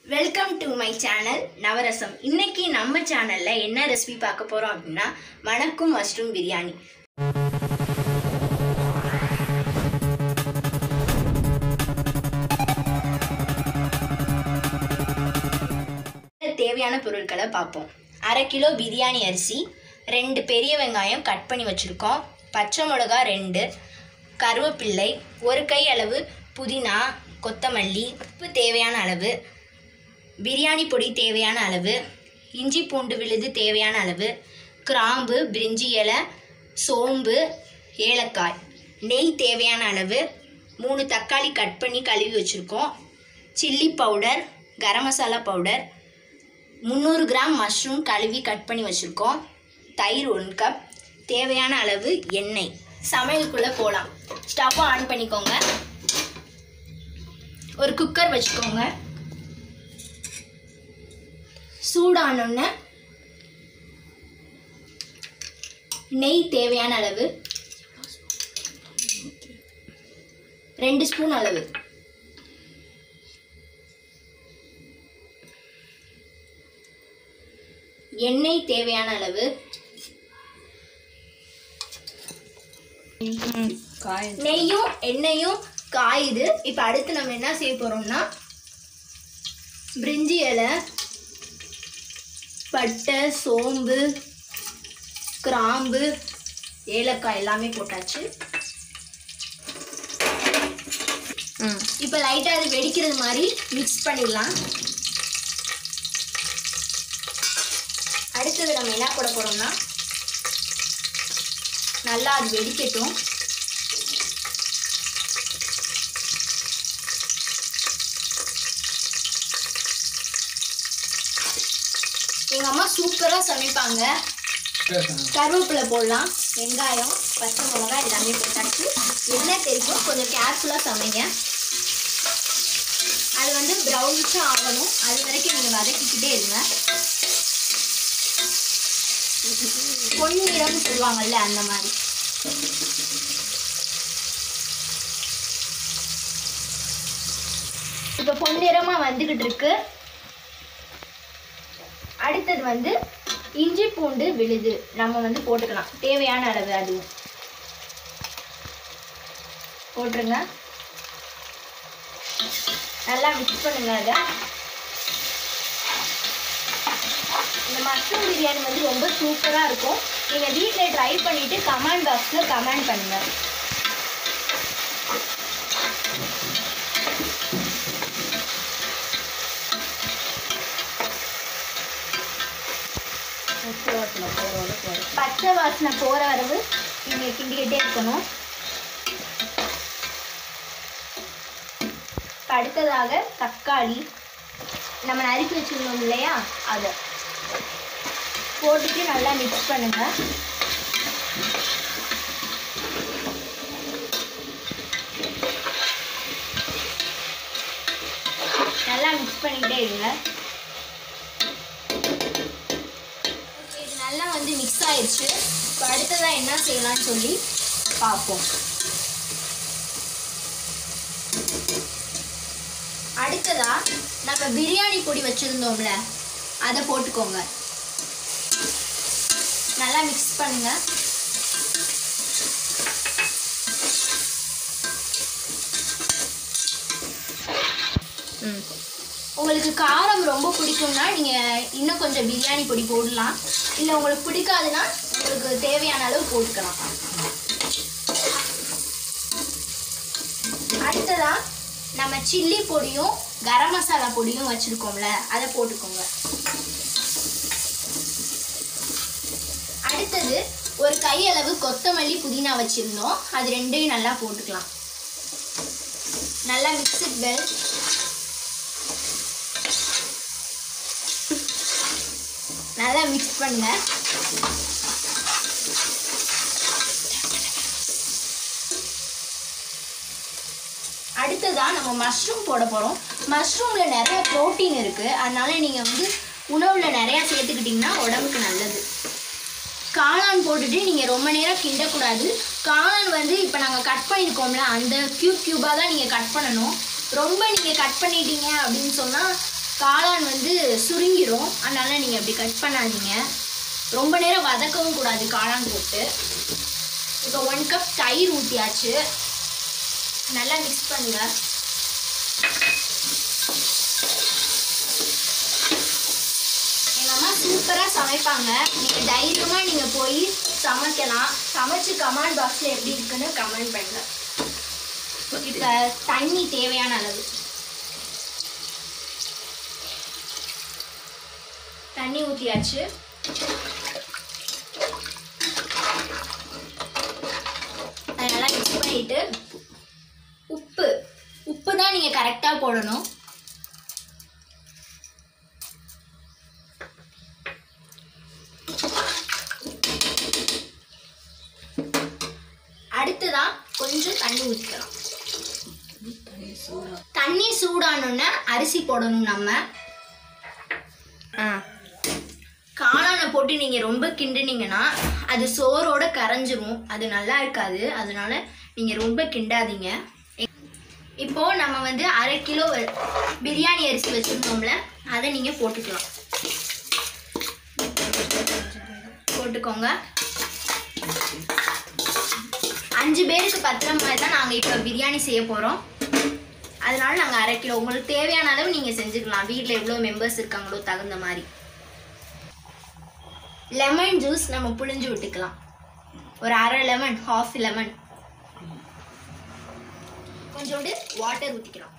welcome to my channel Navarasam இன்னைக்கு நம்ம சேனல்ல என்ன ரெசிபி பார்க்க போறோம் அப்படின்னா மணக்கும் மஷ்ரூம் பிரியாணி தேவையான பொருட்களை பார்ப்போம் அரை கிலோ பிரியாணி அரிசி ரெண்டு பெரிய வெங்காயம் கட் பண்ணி வச்சுருக்கோம் பச்சை மிளகா ரெண்டு கருவேப்பிள்ளை ஒரு கை அளவு புதினா கொத்தமல்லி உப்பு தேவையான அளவு பிரியாணி பொடி தேவையான அளவு இஞ்சி பூண்டு விழுது தேவையான அளவு கிராம்பு பிரிஞ்சி இலை சோம்பு ஏலக்காய் நெய் தேவையான அளவு மூணு தக்காளி கட் பண்ணி கழுவி வச்சுருக்கோம் chilli powder garam masala powder முந்நூறு கிராம் மஷ்ரூம் கழுவி கட் பண்ணி வச்சுருக்கோம் தயிர் ஒன் கப் தேவையான அளவு எண்ணெய் சமையலுக்குள்ளே போகலாம் ஸ்டவ் ஆன் பண்ணிக்கோங்க ஒரு குக்கர் வச்சுக்கோங்க சூடானோடனே நெய் தேவையான அளவு ரெண்டு ஸ்பூன் அளவு எண்ணெய் தேவையான அளவு நெய்யும் எண்ணெயும் காயுது இப்போ அடுத்து நம்ம என்ன செய்ய போறோம்னா பிரிஞ்சி இலை பட்டை சோம்பு கிராம்பு ஏலக்காய் எல்லாமே போட்டாச்சு இப்போ லைட்டாக அது வெடிக்கிறது மாதிரி மிக்ஸ் பண்ணிடலாம் அடுத்தது நம்ம என்ன போட போகிறோம்னா நல்லா அது வெடிக்கட்டும் எங்கள் அம்மா சூப்பராக சமைப்பாங்க கருவேப்பிலை போடலாம் வெங்காயம் பச்சை மிளகாய் எல்லாமே போட்டாச்சு எண்ணெய் தெரிக்கும் கொஞ்சம் கேர்ஃபுல்லாக சமைங்க அது வந்து ப்ரௌனிஷாக ஆகணும் அது வரைக்கும் நீங்கள் வதக்கிக்கிட்டே இருங்க பொன்னிறம்னு சொல்லுவாங்கல்ல அந்த மாதிரி இப்போ பொன்னிறமாக வந்துக்கிட்டு இருக்கு அடுத்தது வந்து இஞ்சி பூண்டு விழுது நம்ம வந்து போட்டுக்கலாம் தேவையான அளவு அதுவும் போட்டுருங்க நல்லா மிக்ஸ் பண்ணுங்க அதை இந்த மஷ்ரூம் பிரியாணி வந்து ரொம்ப சூப்பராக இருக்கும் நீங்கள் வீட்டில் ட்ரை பண்ணிவிட்டு கமெண்ட் பாக்ஸில் கமெண்ட் பண்ணுங்கள் பச்சை வாசனை போகிற வரவு நீங்கள் கிண்டிக்கிட்டே இருக்கணும் இப்ப அடுத்ததாக தக்காளி நம்ம நறுக்கி வச்சுருந்தோம் இல்லையா அதை போட்டுட்டு நல்லா மிக்ஸ் பண்ணுங்க நல்லா மிக்ஸ் பண்ணிக்கிட்டே இருங்க Okay, இது நல்லா வந்து மிக்ஸ் ஆயிடுச்சு இப்போ அடுத்ததாக என்ன செய்யலாம்னு சொல்லி பார்ப்போம் அடுத்ததா நம்ம பிரியாணி பொடி வச்சுருந்தோம்ல அதை போட்டுக்கோங்க நல்லா மிக்ஸ் பண்ணுங்க உங்களுக்கு காரம் ரொம்ப பிடிக்கும்னா நீங்கள் இன்னும் கொஞ்சம் பிரியாணி பொடி போடலாம் இல்லை உங்களுக்கு பிடிக்காதுன்னா உங்களுக்கு தேவையான அளவு போட்டுக்கலாம் அடுத்ததா நம்ம சில்லி பொடியும் கரம் மசாலா பொடியும் வச்சுருக்கோம்ல அதை போட்டுக்கோங்க அடுத்தது ஒரு கையளவு கொத்தமல்லி புதினா வச்சுருந்தோம் அது ரெண்டையும் நல்லா போட்டுக்கலாம் நல்லா மிக்ஸட் வெல் நல்லா மிக்ஸ் பண்ணுங்க அடுத்ததா நம்ம மஷ்ரூம் போட போகிறோம் மஷ்ரூமில் நிறைய ப்ரோட்டீன் இருக்குது அதனால நீங்கள் வந்து உணவில் நிறையா சேர்த்துக்கிட்டிங்கன்னா உடம்புக்கு நல்லது காளான் போட்டுட்டு நீங்கள் ரொம்ப நேரம் கிண்டக்கூடாது காளான் வந்து இப்போ நாங்கள் கட் பண்ணியிருக்கோம்ல அந்த க்யூப் க்யூபாக தான் நீங்கள் கட் பண்ணணும் ரொம்ப நீங்கள் கட் பண்ணிட்டீங்க அப்படின்னு சொன்னால் காளான் வந்து சுருங்கிரும் அதனால் நீங்கள் அப்படி கட் பண்ணாதீங்க ரொம்ப நேரம் வதக்கவும் கூடாது காளான் போட்டு இப்போ ஒன் கப் தயிர் ஊற்றியாச்சு நல்லா மிக்ஸ் பண்ணுங்க எங்கள் அம்மா சூப்பராக சமைப்பாங்க நீங்கள் தைரியமாக நீங்கள் போய் சமைக்கலாம் சமைச்சு கமெண்ட் பாக்ஸில் எப்படி இருக்குன்னு கமெண்ட் பண்ணுங்க இப்போ தண்ணி தேவையான அளவு தண்ணி ஊற்றியாச்சு அதனால மிக்ஸ் பண்ணிட்டு உப்பு உப்பு தான் நீங்கள் கரெக்டாக போடணும் அடுத்ததான் கொஞ்சம் தண்ணி ஊற்றிக்கலாம் தண்ணி சூடானோன்னே அரிசி போடணும் நம்ம ஆ காளானை போட்டு நீங்கள் ரொம்ப கிண்டுனீங்கன்னா அது சோறோட கரைஞ்சிரும் அது நல்லா இருக்காது அதனால நீங்கள் ரொம்ப கிண்டாதீங்க இப்போ நம்ம வந்து அரை கிலோ வ- பிரியாணி அரிசி வச்சுருந்தோம்ல அதை நீங்கள் போட்டுக்கலாம் போட்டுக்கோங்க அஞ்சு பேருக்கு பத்துற மாதிரி தான் நாங்கள் இப்போ பிரியாணி செய்ய போகிறோம் அதனால நாங்கள் அரை கிலோ உங்களுக்கு தேவையான அளவு நீங்கள் செஞ்சுக்கலாம் வீட்டில் எவ்வளோ மெம்பர்ஸ் இருக்காங்களோ தகுந்த மாதிரி லெமன் ஜூஸ் நம்ம புழிஞ்சு விட்டுக்கலாம் ஒரு அரை லெமன் ஹாஃப் லெமன் கொஞ்சோண்டு வாட்டர் ஊற்றிக்கலாம்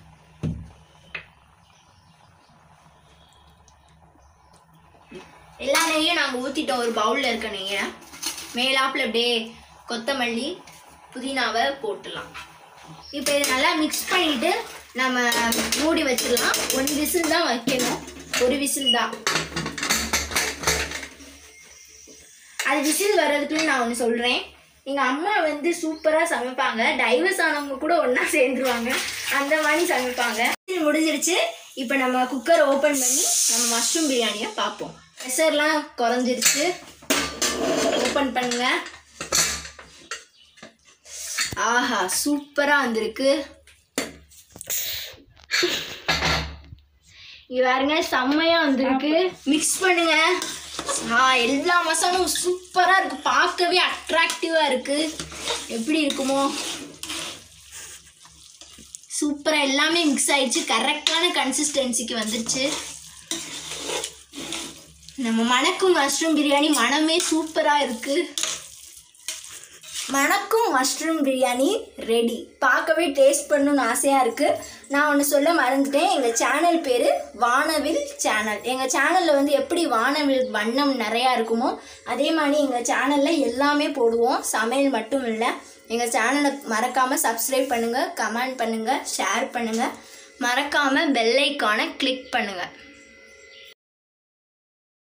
எல்லா நெய்யும் நாங்கள் ஊற்றிட்டோம் ஒரு பவுலில் இருக்க நெய்யை மேலாப்பில் அப்படியே கொத்தமல்லி புதினாவை போட்டுடலாம் இப்போ இதை நல்லா மிக்ஸ் பண்ணிட்டு நம்ம மூடி வச்சிடலாம் ஒன் விசில் தான் வைக்கணும் ஒரு விசில் தான் அது விசில் வர்றதுக்குள்ள நான் ஒன்று சொல்கிறேன் எங்கள் அம்மா வந்து சூப்பராக சமைப்பாங்க டைவர்ஸ் ஆனவங்க கூட ஒன்றா சேர்ந்துருவாங்க அந்த மாதிரி சமைப்பாங்க இது முடிஞ்சிருச்சு இப்போ நம்ம குக்கர் ஓப்பன் பண்ணி நம்ம மஷ்ரூம் பிரியாணியை பார்ப்போம் ப்ரெஷர்லாம் குறைஞ்சிருச்சு ஓப்பன் பண்ணுங்க ஆஹா சூப்பராக வந்திருக்கு இங்க பாருங்க செம்மையா வந்திருக்கு மிக்ஸ் பண்ணுங்க ஆ எல்லா மசாலும் சூப்பரா இருக்கு பார்க்கவே அட்ராக்டிவா இருக்கு எப்படி இருக்குமோ சூப்பரா எல்லாமே மிக்ஸ் ஆயிடுச்சு கரெக்டான கன்சிஸ்டன்சிக்கு வந்துருச்சு நம்ம மணக்கும் மஷ்ரூம் பிரியாணி மனமே சூப்பரா இருக்கு மணக்கும் மஷ்ரூம் பிரியாணி ரெடி பார்க்கவே டேஸ்ட் பண்ணணும்னு ஆசையாக இருக்குது நான் ஒன்று சொல்ல மறந்துட்டேன் எங்கள் சேனல் பேர் வானவில் சேனல் எங்கள் சேனலில் வந்து எப்படி வானவில் வண்ணம் நிறையா இருக்குமோ அதே மாதிரி எங்கள் சேனலில் எல்லாமே போடுவோம் சமையல் மட்டும் இல்லை எங்கள் சேனலை மறக்காமல் சப்ஸ்கிரைப் பண்ணுங்கள் கமெண்ட் பண்ணுங்கள் ஷேர் பண்ணுங்கள் மறக்காமல் பெல் ஐக்கானை கிளிக் பண்ணுங்கள்